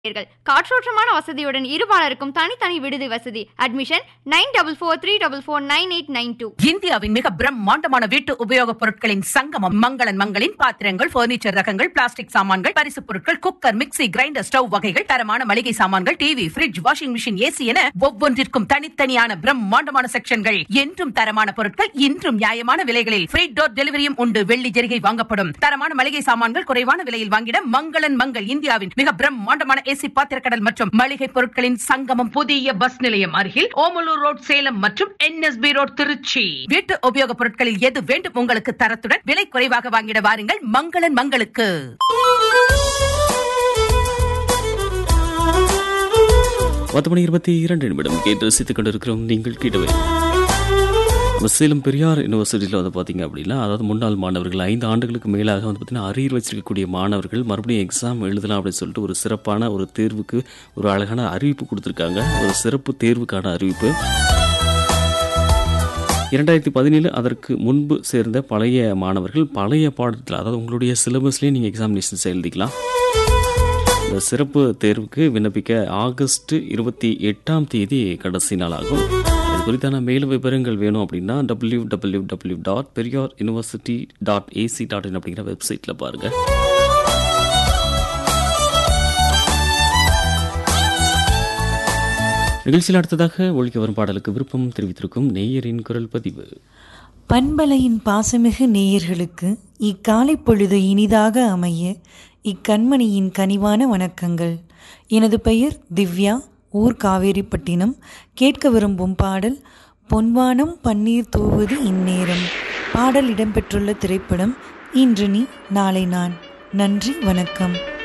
ர்கள். காற்றோட்டமான வசதியுடன் இருபாலருக்கும் தனித்தனி விடுதி வசதி admission nine double four three double four nine eight nine two இந்தியாவின் மிக பிரம்மாண்டமான வீட்டு உபயோகப் பொருட்களின் சங்கமம் மங்களன் மங்களின் பாத்திரங்கள் பர்னிச்சர் ரகங்கள் பிளாஸ்டிக் சாமான்கள் பரிசுப் பொருட்கள் குக்கர் மிக்ஸி கிரைண்டர் ஸ்டவ் வகைகள் தரமான மளிகை சாமான்கள் TV fridge washing machine AC என ஒவ்வொன்றிற்கும் தனித்தனியான பிரம்மாண்டமான செக்ஷன்கள் என்றும் தரமான பொருட்கள் இன்றும் நியாயமான விலைகளில் ஃப்ரீ டோர் டெலிவரியும் உண்டு வெள்ளி ஜெரிகை வாங்கப்படும் தரமான மளிகை சாமான்கள் குறைவான விலையில் வாங்கிட மங்களன் மங்கள் இந்தியாவின் மிக பிரம்மாண்டமான ஏசி பாத்திரக்கடல் மற்றும் மளிகை பொருட்களின் சங்கமம் புதிய பஸ் நிலையம் அருகில் ஓமலூர் ரோட் சேலம் மற்றும் என்எஸ்பி ரோட் திருச்சி வீட்டு உபயோகப் பொருட்களில் எது வேண்டும் உங்களுக்கு தரத்துடன் விலை குறைவாக வாங்கிட வாருங்கள் மங்களன் மங்களுக்கு பத்து மணி இருபத்தி இரண்டு நிமிடம் கேட்டு ரசித்துக் கொண்டிருக்கிறோம் நீங்கள் கேட்டவை நம்ம சேலம் பெரியார் யூனிவர்சிட்டியில் வந்து பார்த்தீங்க அப்படின்னா அதாவது முன்னாள் மாணவர்கள் ஐந்து ஆண்டுகளுக்கு மேலாக வந்து பார்த்தீங்கன்னா அரியர் வச்சிருக்கக்கூடிய மாணவர்கள் மறுபடியும் எக்ஸாம் எழுதலாம் அப்படின்னு சொல்லிட்டு ஒரு சிறப்பான ஒரு தேர்வுக்கு ஒரு அழகான அறிவிப்பு கொடுத்துருக்காங்க ஒரு சிறப்பு தேர்வுக்கான அறிவிப்பு இரண்டாயிரத்தி பதினேழு அதற்கு முன்பு சேர்ந்த பழைய மாணவர்கள் பழைய பாடத்தில் அதாவது உங்களுடைய சிலபஸ்லேயே நீங்கள் எக்ஸாமினேஷன்ஸ் எழுதிக்கலாம் இந்த சிறப்பு தேர்வுக்கு விண்ணப்பிக்க ஆகஸ்ட் இருபத்தி எட்டாம் தேதி கடைசி நாள் ஆகும் இது குறித்தான மேலும் விவரங்கள் வேணும் அப்படின்னா W W W dot Periyar university dot AC dot in அப்படிங்கிற வெப்சைட்டில் பாருங்கள் நிகழ்ச்சியில் அடுத்ததாக ஒழிக்க வரும் பாடலுக்கு விருப்பம் தெரிவித்திருக்கும் நேயரின் குரல் பதிவு பண்பலையின் பாசமிகு நேயர்களுக்கு இக்காலை பொழுது இனிதாக அமைய இக்கண்மணியின் கனிவான வணக்கங்கள் எனது பெயர் திவ்யா ஊர் காவேரிப்பட்டினம் கேட்க விரும்பும் பாடல் பொன்வானம் பன்னீர் தூவுது இந்நேரம் பாடல் இடம்பெற்றுள்ள திரைப்படம் இன்று நீ நாளை நான் நன்றி வணக்கம்